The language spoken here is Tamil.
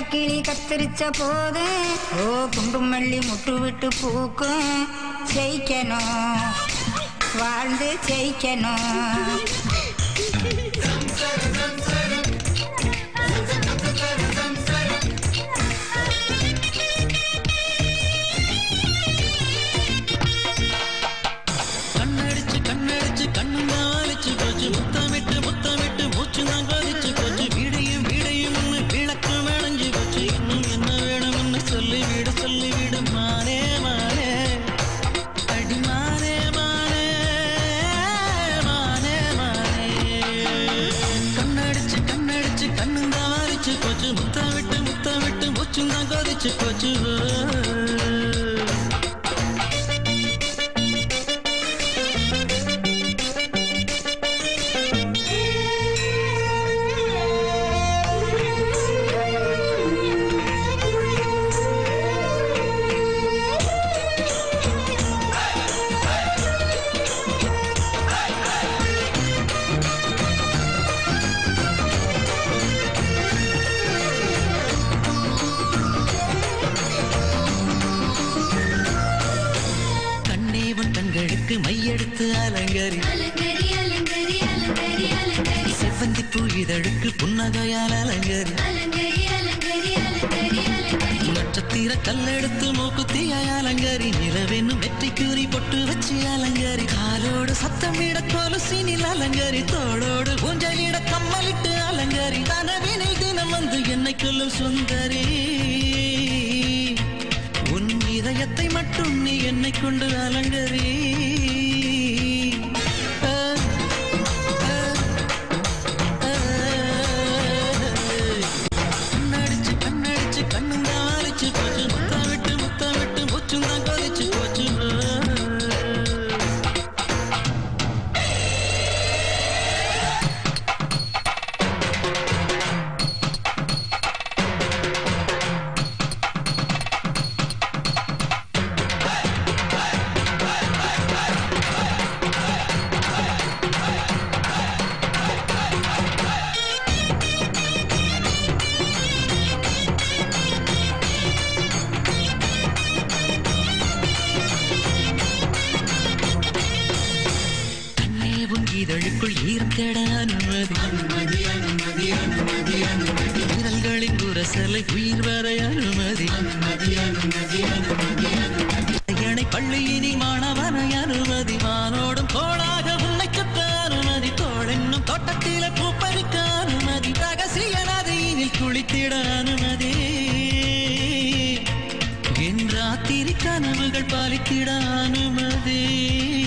கிளி கத்திரிச்ச போது ஓ குண்டு மல்லி முட்டு விட்டு பூக்கும் ஜெயிக்கணும் வாழ்ந்து ஜெயிக்கணும் கண்ணடிச்சு கண்ணடிச்சு கண்ணும் நாளிச்சு போச்சு முத்தமிட்டு முத்தமிட்டு மூச்சு தான் கொதிச்சு போச்சு வீடையும் வீடையும் ஒண்ணு விளக்கம் விளைஞ்சு போச்சு இன்னும் என்ன வேணும்னு சொல்லி விடு சொல்லி விடு மானே மானே அடி மானே மானே மானே மானே கண்ணடிச்சு கண்ணடிச்சு கண்ணும் தான் வாரிச்சு போச்சு முத்தமிட்டு முத்தமிட்டு மூச்சும் தான் கொதிச்சு போச்சு கண்ணே உன் கண்களுக்கு மையெடுத்து அலங்கரி அலங்கரி அலங்கரி அலங்கரி அலங்கரி செவ்வந்தி பூ இதழுக்கு புன்னகையால் அலங்கரி அலங்கரி அலங்கரி அலங்கரி அலங்கரி நட்சத்திர கல்லெடுத்து மூக்குத்தியாய் அலங்கரி நிலவென்னும் வெற்றி கூறி பொட்டு வச்சு அலங்கரி காலோடு சத்தமிட கொலுசினில் அலங்கரி தோளோடு ஊஞ்சலிட கம்மலிட்டு அலங்கரி கனவினில் தினம் வந்து என்னை கொல்லும் சுந்தரி உன் இதயத்தை மட்டும் நீ என்னை கொண்டு அலங்கரி ஆ, ஆ, ஆ. கண்ணடிச்சு கண்ணடிச்சு கண்ணும் தான் வாரிச்சு போச்சு முத்தம் விட்டு முத்தம் விட்டு மூச்சும் தான் கொதிச்சு போச்சு கண்ணே உன் இதழுக்குள் ஈரம் தேட அனுமதி அனுமதி அனுமதி அனுமதி அனுமதி விரல்களின் உரசலை உயிர் வர அனுமதி அனுமதி அனுமதி அனுமதி அனுமதி பள்ளியினில் மாணவனை அனுமதி மானோடும் கோளாக உன்னை சுத்த அனுமதி தோழென்னும் தோட்டத்தில பூப்பறிக்க அனுமதி ரகசிய நதியினில் குளித்திட அனுமதி என் ராத்திரி கனவுகள் பாலித்திட அனுமதி